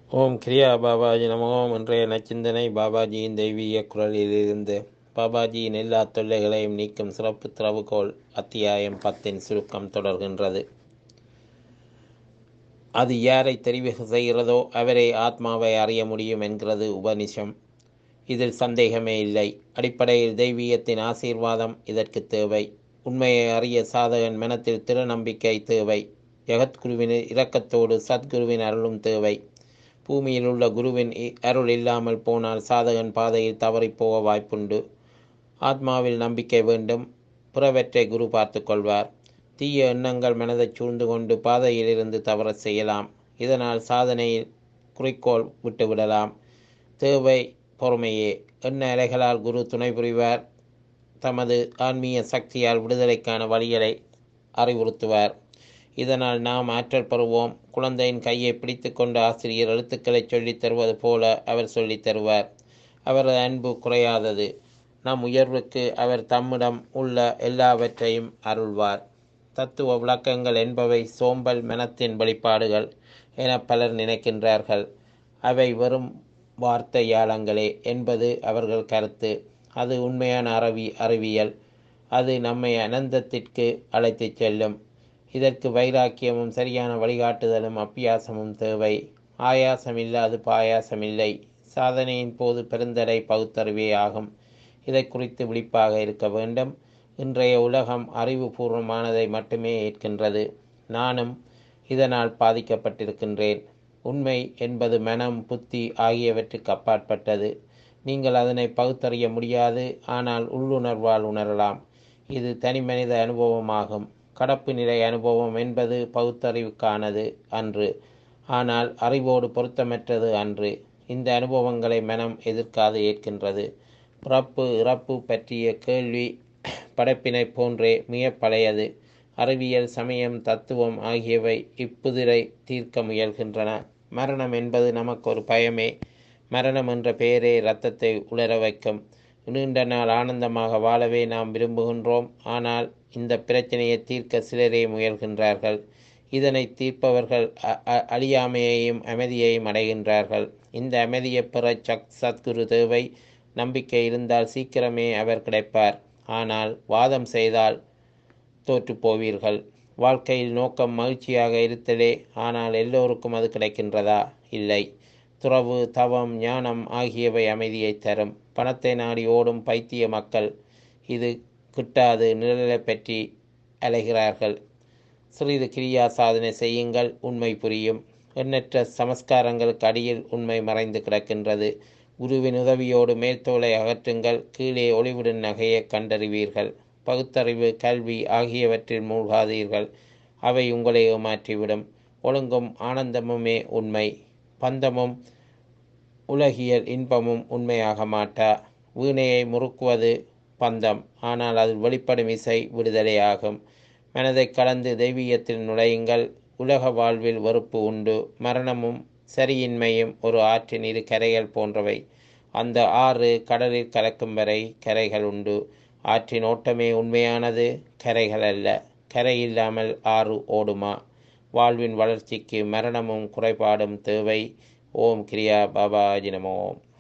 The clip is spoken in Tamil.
ஓம் கிரியா பாபாஜி நமோம் இன்றைய நச்சிந்தனை பாபாஜியின் தெய்வீக குரலிலிருந்து பாபாஜியின் எல்லா தொல்லைகளையும் நீக்கும் சிறப்பு திறவுகோல் அத்தியாயம் பத்தின் சுருக்கம் தொடர்கின்றது அது யாரை தெரிவு செய்கிறதோ அவரே ஆத்மாவை அறிய முடியும் என்கிறது உபனிஷம் இதில் சந்தேகமே இல்லை அடிப்படையில் தெய்வீகத்தின் ஆசீர்வாதம் இதற்கு தேவை உண்மையை அறிய சாதகன் மனத்தில் திருநம்பிக்கை தேவை ஜெகத்குருவின் இரக்கத்தோடு சத்குருவின் அருளும் தேவை பூமியில் உள்ள குருவின் இ- அருள் இல்லாமல் போனால் சாதகன் பாதையில் தவறிப் போக வாய்ப்புண்டு ஆத்மாவில் நம்பிக்கை வேண்டும் பிறவற்றை குரு பார்த்து கொள்வார் தீய எண்ணங்கள் மனதைச் சூழ்ந்து கொண்டு பாதையிலிருந்து தவறச் செய்யலாம் இதனால் சாதனையில் குறிக்கோள் விட்டுவிடலாம் தேவை பொறுமையே எண்ண அலைகளால் குரு துணை புரிவார் தமது ஆன்மீக சக்தியால் விடுதலைக்கான வழிகளை அறிவுறுத்துவார் இதனால் நாம் ஆற்றல் பெறுவோம் குழந்தையின் கையை பிடித்துக்கொண்டு ஆசிரியர் எழுத்துக்களை சொல்லித் தருவது போல அவர் சொல்லித் தருவார் அவரது அன்பு குறையாதது நம் உயர்வுக்கு அவர் தம்மிடம் உள்ள எல்லாவற்றையும் அருள்வார் தத்துவ விளக்கங்கள் என்பவை சோம்பல் மனத்தின் வெளிப்பாடுகள் என பலர் நினைக்கின்றார்கள் அவை வெறும் வார்த்தையாளங்களே என்பது அவர்கள் கருத்து அது உண்மையான அறிவி அறிவியல் அது நம்மை அனந்தத்திற்கு அழைத்துச் செல்லும் இதற்கு வைராக்கியமும் சரியான வழிகாட்டுதலும் அப்பியாசமும் தேவை ஆயாசம் இல்லாது பாயாசம் இல்லை சாதனையின் போது பெருந்தடை பகுத்தறிவே ஆகும் இதை குறித்து விழிப்பாக இருக்க வேண்டும் இன்றைய உலகம் அறிவுபூர்வமானதை மட்டுமே ஏற்கின்றது நானும் இதனால் பாதிக்கப்பட்டிருக்கின்றேன் உண்மை என்பது மனம் புத்தி ஆகியவற்றுக்கு அப்பாற்பட்டது நீங்கள் அதனை பகுத்தறிய முடியாது ஆனால் உள்ளுணர்வால் உணரலாம் இது தனிமனித அனுபவமாகும் கடப்பு நிலை அனுபவம் என்பது பகுத்தறிவுக்கானது அன்று ஆனால் அறிவோடு பொருத்தமற்றது அன்று இந்த அனுபவங்களை மனம் எதிர்க்காது ஏற்கின்றது பிறப்பு இறப்பு பற்றிய கேள்வி படைப்பினை போன்றே மிக பழையது அறிவியல் சமயம் தத்துவம் ஆகியவை இப்புதிரை தீர்க்க முயல்கின்றன மரணம் என்பது நமக்கு ஒரு பயமே மரணம் என்ற பெயரே இரத்தத்தை உலர வைக்கும் நீண்ட நாள் ஆனந்தமாக வாழவே நாம் விரும்புகின்றோம் ஆனால் இந்த பிரச்சனையை தீர்க்க சிலரே முயல்கின்றார்கள் இதனை தீர்ப்பவர்கள் அ- அ- அழியாமையையும் அமைதியையும் அடைகின்றார்கள் இந்த அமைதியை பெற சக் சத்குரு தேவை நம்பிக்கை இருந்தால் சீக்கிரமே அவர் கிடைப்பார் ஆனால் வாதம் செய்தால் தோற்றுப் போவீர்கள் வாழ்க்கையில் நோக்கம் மகிழ்ச்சியாக இருத்தலே ஆனால் எல்லோருக்கும் அது கிடைக்கின்றதா இல்லை துறவு தவம் ஞானம் ஆகியவை அமைதியை தரும் பணத்தை நாடி ஓடும் பைத்திய மக்கள் இது கிட்டாது நிழலை பற்றி அலைகிறார்கள் சிறிது கிரியா சாதனை செய்யுங்கள் உண்மை புரியும் எண்ணற்ற சமஸ்காரங்களுக்கு அடியில் உண்மை மறைந்து கிடக்கின்றது குருவின் உதவியோடு மேல்தோலை அகற்றுங்கள் கீழே ஒளிவிடும் நகையை கண்டறிவீர்கள் பகுத்தறிவு கல்வி ஆகியவற்றில் மூழ்காதீர்கள் அவை உங்களை ஏமாற்றிவிடும் ஒழுங்கும் ஆனந்தமுமே உண்மை பந்தமும் உலகியல் இன்பமும் உண்மையாக மாட்டா வீணையை முறுக்குவது பந்தம் ஆனால் அதில் வெளிப்படும் இசை விடுதலையாகும் மனதை கலந்து தெய்வீகத்தில் நுழையுங்கள் உலக வாழ்வில் வெறுப்பு உண்டு மரணமும் சரியின்மையும் ஒரு ஆற்றின் இரு கரைகள் போன்றவை அந்த ஆறு கடலில் கலக்கும் வரை கரைகள் உண்டு ஆற்றின் ஓட்டமே உண்மையானது கரைகள் அல்ல கரை இல்லாமல் ஆறு ஓடுமா வாழ்வின் வளர்ச்சிக்கு மரணமும் குறைபாடும் தேவை ஓம் கிரியா பாபாஜி நமோ ஓம்